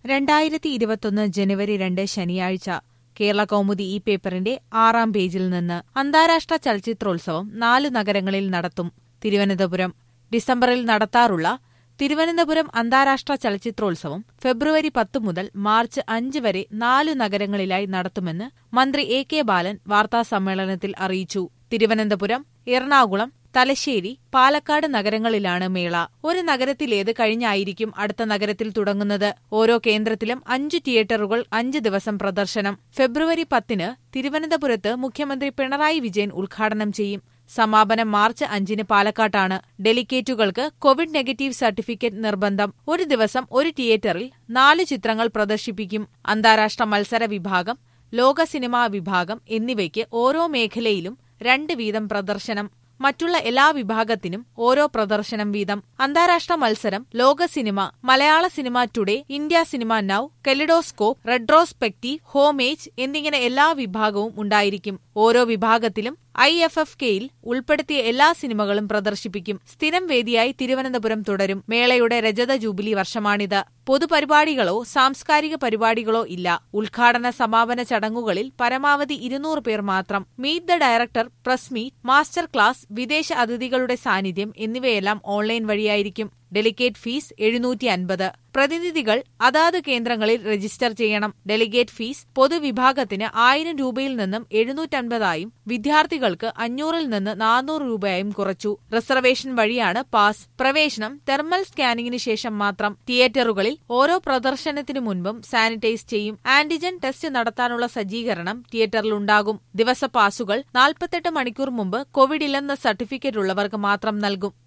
രണ്ടായിരത്തി ഇരുപത്തൊന്ന് ജനുവരി രണ്ട് ശനിയാഴ്ച കേരള കൗമുദി ഈ പേപ്പറിന്റെ ആറാം പേജിൽ നിന്ന് അന്താരാഷ്ട്ര ചലച്ചിത്രോത്സവം നാല് നഗരങ്ങളിൽ നടത്തും തിരുവനന്തപുരം ഡിസംബറിൽ നടത്താറുള്ള തിരുവനന്തപുരം അന്താരാഷ്ട്ര ചലച്ചിത്രോത്സവം ഫെബ്രുവരി പത്ത് മുതൽ മാർച്ച് അഞ്ച് വരെ നാലു നഗരങ്ങളിലായി നടത്തുമെന്ന് മന്ത്രി എ കെ ബാലൻ വാർത്താസമ്മേളനത്തിൽ അറിയിച്ചു തിരുവനന്തപുരം എറണാകുളം തലശ്ശേരി പാലക്കാട് നഗരങ്ങളിലാണ് മേള ഒരു നഗരത്തിലേത് കഴിഞ്ഞായിരിക്കും അടുത്ത നഗരത്തിൽ തുടങ്ങുന്നത് ഓരോ കേന്ദ്രത്തിലും അഞ്ച് തിയേറ്ററുകൾ അഞ്ച് ദിവസം പ്രദർശനം ഫെബ്രുവരി പത്തിന് തിരുവനന്തപുരത്ത് മുഖ്യമന്ത്രി പിണറായി വിജയൻ ഉദ്ഘാടനം ചെയ്യും സമാപനം മാർച്ച് അഞ്ചിന് പാലക്കാട്ടാണ് ഡെലിഗേറ്റുകൾക്ക് കോവിഡ് നെഗറ്റീവ് സർട്ടിഫിക്കറ്റ് നിർബന്ധം ഒരു ദിവസം ഒരു തിയേറ്ററിൽ നാല് ചിത്രങ്ങൾ പ്രദർശിപ്പിക്കും അന്താരാഷ്ട്ര മത്സര വിഭാഗം ലോക സിനിമാ വിഭാഗം എന്നിവയ്ക്ക് ഓരോ മേഖലയിലും രണ്ട് വീതം പ്രദർശനം മറ്റുള്ള എല്ലാ വിഭാഗത്തിനും ഓരോ പ്രദർശനം വീതം അന്താരാഷ്ട്ര മത്സരം ലോക സിനിമ മലയാള cinema today India cinema now kaleidoscope retrospective homage എന്നിങ്ങനെ എല്ലാ വിഭാഗവും ഉണ്ടായിരിക്കും ഓരോ വിഭാഗത്തിലും ഐ എഫ് എഫ് കെയിൽ ഉൾപ്പെടുത്തിയ എല്ലാ സിനിമകളും പ്രദർശിപ്പിക്കും സ്ഥിരം വേദിയായി തിരുവനന്തപുരം തുടരും മേളയുടെ രജത ജൂബിലി വർഷമാണിത് പൊതുപരിപാടികളോ സാംസ്കാരിക പരിപാടികളോ ഇല്ല ഉദ്ഘാടന സമാപന ചടങ്ങുകളിൽ പരമാവധി ഇരുന്നൂറ് പേർ മാത്രം meet the director press meet master class വിദേശ അതിഥികളുടെ സാന്നിധ്യം എന്നിവയെല്ലാം ഓൺലൈൻ വഴിയായിരിക്കും ഡെലിഗേറ്റ് ഫീസ് എഴുന്നൂറ്റി അൻപത് പ്രതിനിധികൾ അതാത് കേന്ദ്രങ്ങളിൽ രജിസ്റ്റർ ചെയ്യണം ഡെലിഗേറ്റ് ഫീസ് പൊതുവിഭാഗത്തിന് ആയിരം രൂപയിൽ നിന്നും എഴുന്നൂറ്റൻപതായും വിദ്യാർത്ഥികൾക്ക് അഞ്ഞൂറിൽ നിന്ന് നാനൂറ് രൂപയായും കുറച്ചു റിസർവേഷൻ വഴിയാണ് പാസ് പ്രവേശനം തെർമൽ സ്കാനിങ്ങിന് ശേഷം മാത്രം തിയേറ്ററുകളിൽ ഓരോ പ്രദർശനത്തിനു മുൻപും സാനിറ്റൈസ് ചെയ്യും ആന്റിജൻ ടെസ്റ്റ് നടത്താനുള്ള സജ്ജീകരണം തിയേറ്ററിലുണ്ടാകും ദിവസ പാസുകൾ നാൽപ്പത്തെട്ട് മണിക്കൂർ മുമ്പ് കോവിഡ് ഇല്ലെന്ന സർട്ടിഫിക്കറ്റ് ഉള്ളവർക്ക് മാത്രം നൽകും